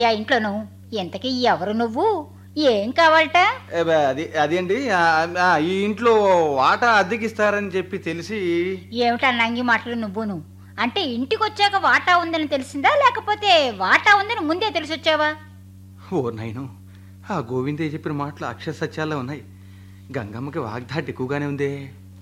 ఆ ఇంట్లోను ఎంతకీ ఎవరు నువ్వు ఏం కావాలట ఏ బా, అది అది అండి ఆ, ఆ, ఈ ఇంట్లో వాటా అద్దెకిస్తారని చెప్పి తెలిసి ఏమిటా నంగి మాటలు నువ్వును అంటే ఇంటికి వచ్చాక వాటా ఉందని తెలిసిందా లేకపోతే వాటా ఉందని ముందే తెలిసి వచ్చావా ఓ నైను ఆ గోవిందయ్య చెప్పిన మాటలు అక్షర సత్యాల్లో ఉన్నాయి గంగమ్మకి వాగ్దాటి ఎక్కువగానే ఉందే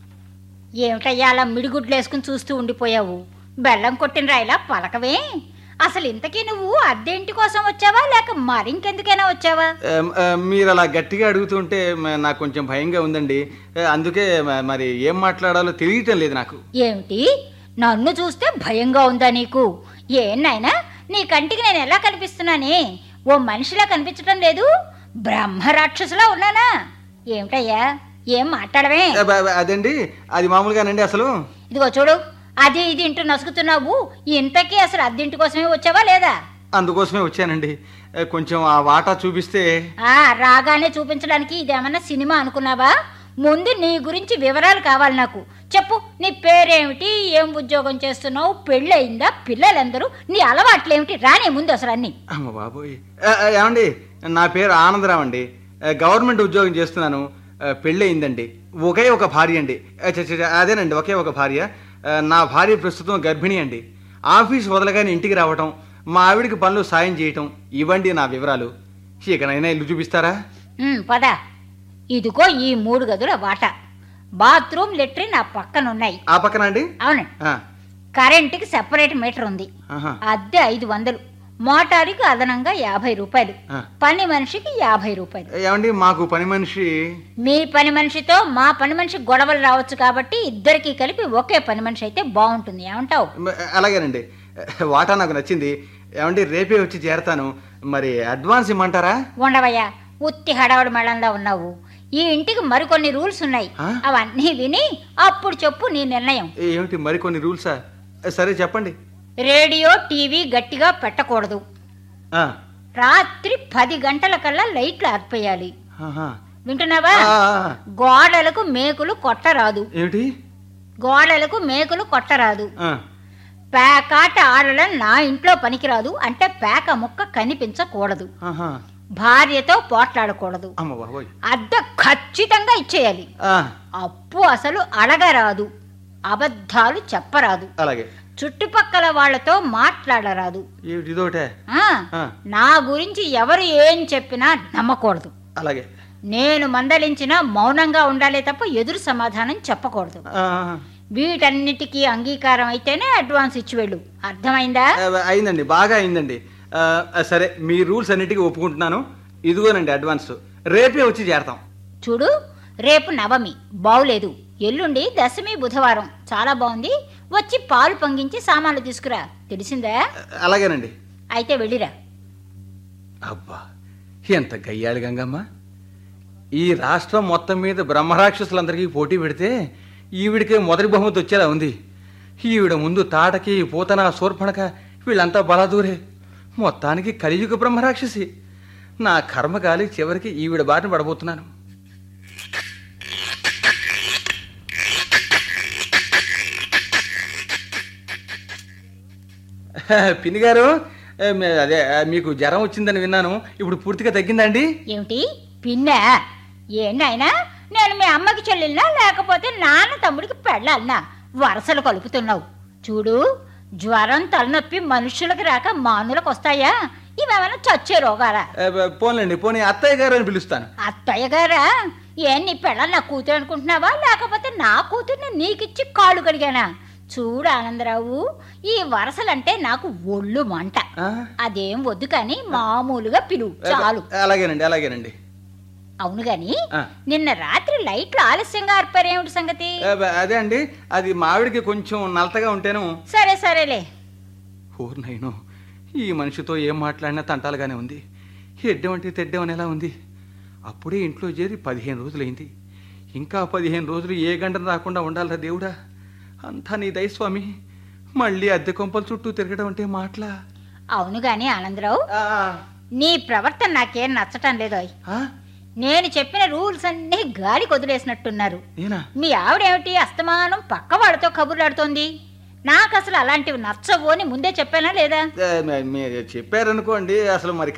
ఏమిటయ్యా అలా మిడిగుడ్లు వేసుకుని చూస్తూ ఉండిపోయావు బెల్లం కొట్టిన రాయిలా పలకవే అసలు ఇంతకీ నువ్వు అద్దె ఇంటి కోసం వచ్చావా లేక మరింకెందుకైనా వచ్చావా ఏం, ఆ, మీరు అలా గట్టిగా అడుగుతుంటే మ- నాకు కొంచెం భయంగా ఉందండి ఏ, అందుకే మ- మరి ఏం మాట్లాడాలో తెలియటం లేదు నాకు ఏమిటి నన్ను చూస్తే భయంగా ఉందా నీకు ఏం నాయనా నీ కంటికి నేను ఎలా కనిపిస్తున్నానే ఓ మనిషిలా కనిపించటం లేదు బ్రహ్మ రాక్షసులా ఉన్నానా ఏమిటయ్యా ఏం మాట్లాడవే ఏ, బా, బా, అదండి అది మామూలుగానండి అసలు ఇదిగో చూడు అది ఇది ఇంటూ నసుకుతున్నావు ఇంతకీ అసలు అద్దెంటి కోసమే వచ్చావా లేదా అందుకోసమే వచ్చానండి ఏ, కొంచెం ఆ వాటా చూపిస్తే ఆ రాగానే చూపించడానికి ఇదేమన్నా సినిమా అనుకున్నావా ముందు నీ గురించి వివరాలు కావాలి నాకు చెప్పు నీ పేరేమిటి ఏం ఉద్యోగం చేస్తున్నావు పెళ్ళయిందా పిల్లలందరూ నీ అలవాట్లేమిటి రానే ముందు అసలు అన్ని అమ్మ బాబోయ్ ఏ, ఏ, ఏమండి నా పేరు ఆనందరావు అండి ఏ, గవర్నమెంట్ ఉద్యోగం చేస్తున్నాను ఏ, పెళ్ళి అయిందండి ఒకే ఒక భార్య అండి ఏ, ఛ, ఛ, ఛ, అదేనండి ఒకే ఒక భార్య ఏ, నా భార్య ప్రస్తుతం గర్భిణి అండి ఆఫీస్ వదలగానే ఇంటికి రావటం మా ఆవిడికి పనులు సాయం చేయటం ఇవ్వండి నా వివరాలు ఇకనైనా ఇల్లు చూపిస్తారా ఉమ్, పద ఇదిగో ఈ మూడు గదుల వాట బాత్రూమ్ లెట్రిన్ నా పక్కన ఉన్నాయి ఆ పక్కన అండి అవును ఆ, కరెంటుకి సెపరేట్ మీటర్ ఉంది ఆహా, అద్దె ఐదు వందలు మోటారుకి అదనంగా యాభై రూపాయలు ఆ. పని మనిషికి యాభై రూపాయలు ఏమండి మాకు పని మనిషి మీ పని మనిషితో మా పని మనిషి గొడవలు రావచ్చు కాబట్టి ఇద్దరికి కలిపి ఒకే పని మనిషి అయితే బాగుంటుంది ఏమంటావు మ- అలాగేనండి వాటా నాకు నచ్చింది ఏమండి రేపే వచ్చి చేరతాను మరి అడ్వాన్స్ ఇమ్మంటారా ఉండవయ్యా ఉత్తి హడావుడి మేళంలో ఉన్నావు ఈ ఇంటికి మరికొన్ని రూల్స్ ఉన్నాయి ఆ? అవన్నీ విని అప్పుడు చెప్పు నీ నిర్ణయం ఏమిటి మరికొన్ని రూల్సా సరే చెప్పండి రేడియో టీవీ గట్టిగా పెట్టకూడదు ఆ, రాత్రి పది గంటల కల్లా లైట్లు ఆర్పేయాలి ఆహా. వింటున్నావా ఆ, ఆ, గోడలకు మేకులు కొట్టరాదు ఏమిటి గోడలకు మేకులు కొట్టరాదు ఆ, పేకాట ఆడడం నా ఇంట్లో పనికిరాదు అంటే పేక ముక్క కనిపించకూడదు ఆహా. భార్యతో పోట్లాడకూడదు అమ్మ బాబోయ్ అద్దె ఖచ్చితంగా ఇచ్చేయాలి ఆ, అప్పు అసలు అడగరాదు అబద్ధాలు చెప్పరాదు అలాగే చుట్టుపక్కల వాళ్ళతో మాట్లాడరాదు ఏమిటి ఇదోటే ఆ, ఆ, నా గురించి ఎవరు ఏం చెప్పినా నమ్మకూడదు అలాగే నేను మందలించినా మౌనంగా ఉండాలే తప్ప ఎదురు సమాధానం చెప్పకూడదు ఆ, వీటన్నిటికీ అంగీకారం అయితేనే అడ్వాన్స్ ఇచ్చి వెళ్ళు అర్థమైందా ఆ, అయిందండి బాగా అయిందండి ఆ, సరే మీ రూల్స్ అన్నిటికీ ఒప్పుకుంటున్నాను ఇదిగోనండి అడ్వాన్స్ రేపే వచ్చి చేరతాం చూడు రేపు నవమి బావులేదు ఎల్లుండి దశమి బుధవారం చాలా బాగుంది వచ్చి పాలు పొంగించి సామాన్లు తీసుకురా తెలిసిందా అలాగేనండి అయితే వెళ్ళిరా అబ్బా ఎంత గయ్యాళి గంగమ్మ ఈ రాష్ట్రం మొత్తం మీద బ్రహ్మరాక్షసులందరికీ పోటీ పెడితే ఈవిడికే మొదటి బహుమతి వచ్చేలా ఉంది ఈవిడ ముందు తాటకి పూతన శూర్పణక వీళ్ళంతా బలాదూరే మొత్తానికి కలియుగ బ్రహ్మరాక్షసి నా కర్మగాలి చివరికి ఈవిడ బారిన పడబోతున్నాను పిన్ని గారు ఏ, మే- అదే ఆ, మీకు జ్వరం వచ్చిందని విన్నాను ఇప్పుడు పూర్తిగా తగ్గిందండి ఏమిటి పిన్నా ఏంటైనా నేను మీ అమ్మకి చెల్లినా లేకపోతే నాన్న తమ్ముడికి పెళ్ళాలనా వరసలు కలుపుతున్నావు చూడు జ్వరం తలనొప్పి మనుషులకు రాక మానులకు వస్తాయా ఇవేమైనా చచ్చే రోగాలా ఏ, బ- పోన్లేండి పోనీ అత్తయ్య గారు అని పిలుస్తాను అత్తయ్య గారా ఏం నీ పిల్లలు నా కూతురు అనుకుంటున్నావా లేకపోతే నా కూతుర్ని నీకిచ్చి కాళ్ళు కడిగానా చూడు ఆనందరావు ఈ వరసలంటే నాకు ఒళ్ళు మంట ఆ? అదేం వద్దు కానీ మామూలుగా పిలువు ఏ, బ- చాలు అలాగేనండి అలాగేనండి అవును గాని ఆ. నిన్న రాత్రి లైట్లు ఆలస్యంగా ఆర్పారేమిటి సంగతి ఏ, బ- అదే అండి అది మావిడికి కొంచెం నలతగా ఉంటేను సరే సరేలే ఓర్నైను ఈ మనిషితో ఏం మాట్లాడినా తంటాలుగానే ఉంది ఎడ్డమంటే తెడ్డమని ఎలా ఉంది అప్పుడే ఇంట్లో చేరి పదిహేను రోజులైంది ఇంకా పదిహేను రోజులు ఏ గంటను రాకుండా ఉండాలిరా దేవుడా అంతా నీ దయస్వామి మళ్ళీ అద్దె కొంపల చుట్టూ తిరగడం అంటే మాటలా అవును గాని ఆనందరావు ఆ, నీ ప్రవర్తన నాకేం నచ్చటం లేదోయ్ ఆ, నేను చెప్పిన రూల్స్ అన్నీ గాలికి వదిలేసినట్టున్నారు నేనా మీ ఆవిడేమిటి అస్తమానం పక్క వాళ్ళతో కబుర్లాడుతోంది నాకు అసలు అలాంటివి నచ్చవు అని ముందే చెప్పానా లేదా ఏ, మ- మీరు చెప్పారనుకోండి అసలు మరి